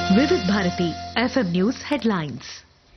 వివిధ Bharati FM news headlines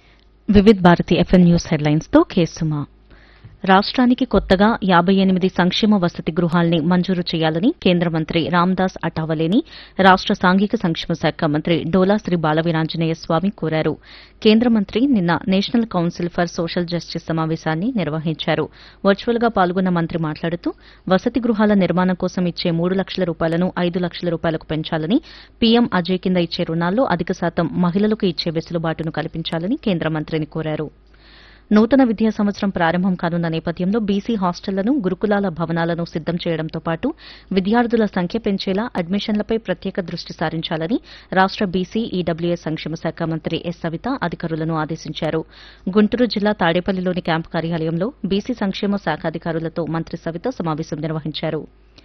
Vividh Bharati FM news headlines తో కేసుమా రాష్ట్రానికి కొత్తగా యాబై ఎనిమిది సంక్షేమ వసతి గృహాల్ని మంజూరు చేయాలని కేంద్ర మంత్రి రామ్దాస్ అటావలేని రాష్ట సాంఘిక సంక్షేమ శాఖ మంత్రి డోలా శ్రీ బాలవీరాంజనేయ స్వామి కోరారు కేంద్ర మంత్రి నిన్న national council for social justice సమావేశాన్ని నిర్వహించారు వర్చువల్ గా పాల్గొన్న మంత్రి మాట్లాడుతూ వసతి గృహాల నిర్మాణం కోసం ఇచ్చే మూడు లక్షల రూపాయలను ఐదు లక్షల రూపాయలకు పెంచాలని పీఎం అజయ్ కింద ఇచ్చే రుణాల్లో అధిక శాతం మహిళలకు ఇచ్చే వెసులుబాటును కల్పించాలని కేంద్ర మంత్రిని కోరారు నూతన విద్యా సంవత్సరం ప్రారంభం కానున్న నేపథ్యంలో బీసీ హాస్టళ్లను గురుకులాల భవనాలను సిద్దం చేయడంతో పాటు విద్యార్థుల సంఖ్య పెంచేలా అడ్మిషన్లపై ప్రత్యేక దృష్టి సారించాలని రాష్ట బీసీ ఈడబ్ల్యూఎస్ సంక్షేమ శాఖ మంత్రి ఎస్ సవిత అధికారులను ఆదేశించారు గుంటూరు జిల్లా తాడేపల్లిలోని క్యాంపు కార్యాలయంలో బీసీ సంక్షేమ శాఖ అధికారులతో మంత్రి సవిత సమావేశం నిర్వహించారు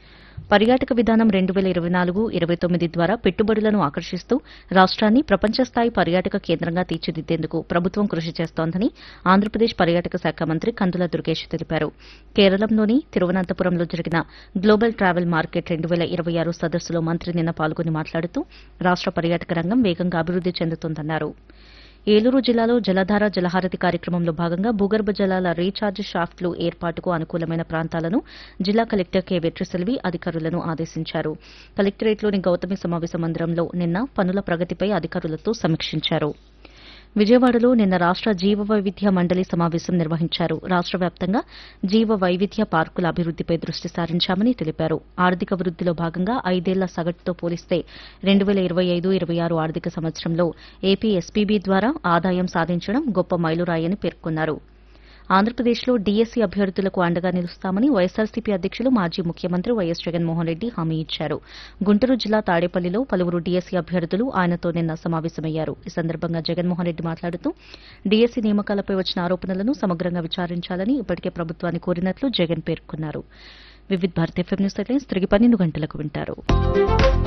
పర్యాటక విధానం రెండు వేల ఇరవై నాలుగు ఇరవై తొమ్మిది ద్వారా పెట్టుబడులను ఆకర్షిస్తూ రాష్ట్రాన్ని ప్రపంచ స్థాయి పర్యాటక కేంద్రంగా తీర్చిదిద్దేందుకు ప్రభుత్వం కృషి చేస్తోందని ఆంధ్రప్రదేశ్ పర్యాటక శాఖ మంత్రి కందుల దుర్గేష్ తెలిపారు కేరళంలోని తిరువనంతపురంలో జరిగిన గ్లోబల్ ట్రావెల్ మార్కెట్ రెండు వేల ఇరవై ఆరు సదస్సులో మంత్రి నిన్న పాల్గొని మాట్లాడుతూ రాష్ట పర్యాటక రంగం వేగంగా అభివృద్ది చెందుతోందన్నారు ఏలూరు జిల్లాలో జలధార జలహారతి కార్యక్రమంలో భాగంగా భూగర్భ జలాల రీఛార్జ్ షాఫ్ట్లు ఏర్పాటుకు అనుకూలమైన ప్రాంతాలను జిల్లా కలెక్టర్ కె వెట్రిసెల్వి అధికారులను ఆదేశించారు కలెక్టరేట్లోని గౌతమి సమావేశ మందిరంలో నిన్న పనుల ప్రగతిపై అధికారులతో సమీక్షించారు విజయవాడలో నిన్న రాష్ట జీవ వైవిధ్య మండలి సమావేశం నిర్వహించారు రాష్ట వ్యాప్తంగా జీవ వైవిధ్య పార్కుల అభివృద్దిపై దృష్టి సారించామని తెలిపారు ఆర్థిక వృద్దిలో భాగంగా ఐదేళ్ల సగటుతో పోలిస్తే రెండు వేల ఇరవై ఐదు ఇరవై ఆరు ఆర్థిక సంవత్సరంలో ఏపీ ఎస్పీబీ ద్వారా ఆదాయం సాధించడం గొప్ప మైలురాయని పేర్కొన్నారు ఆంధ్రప్రదేశ్లో డీఎస్సీ అభ్యర్థులకు అండగా నిలుస్తామని వైఎస్సార్సీపీ అధ్యక్షులు మాజీ ముఖ్యమంత్రి వైఎస్ జగన్మోహన్ రెడ్డి హామీ ఇచ్చారు గుంటూరు జిల్లా తాడేపల్లిలో పలువురు డీఎస్సీ అభ్యర్థులు ఆయనతో నిన్న సమావేశమయ్యారు ఈ సందర్భంగా జగన్మోహన్ రెడ్డి మాట్లాడుతూ డీఎస్సీ నియామకాలపై వచ్చిన ఆరోపణలను సమగ్రంగా విచారించాలని ఇప్పటికే ప్రభుత్వాన్ని కోరినట్లు జగన్ పేర్కొన్నారు వివిధ భారతీయ ఎఫ్ఎం న్యూస్ హెడ్లైన్స్ తిరిగి పన్నెండు గంటలకు వింటారు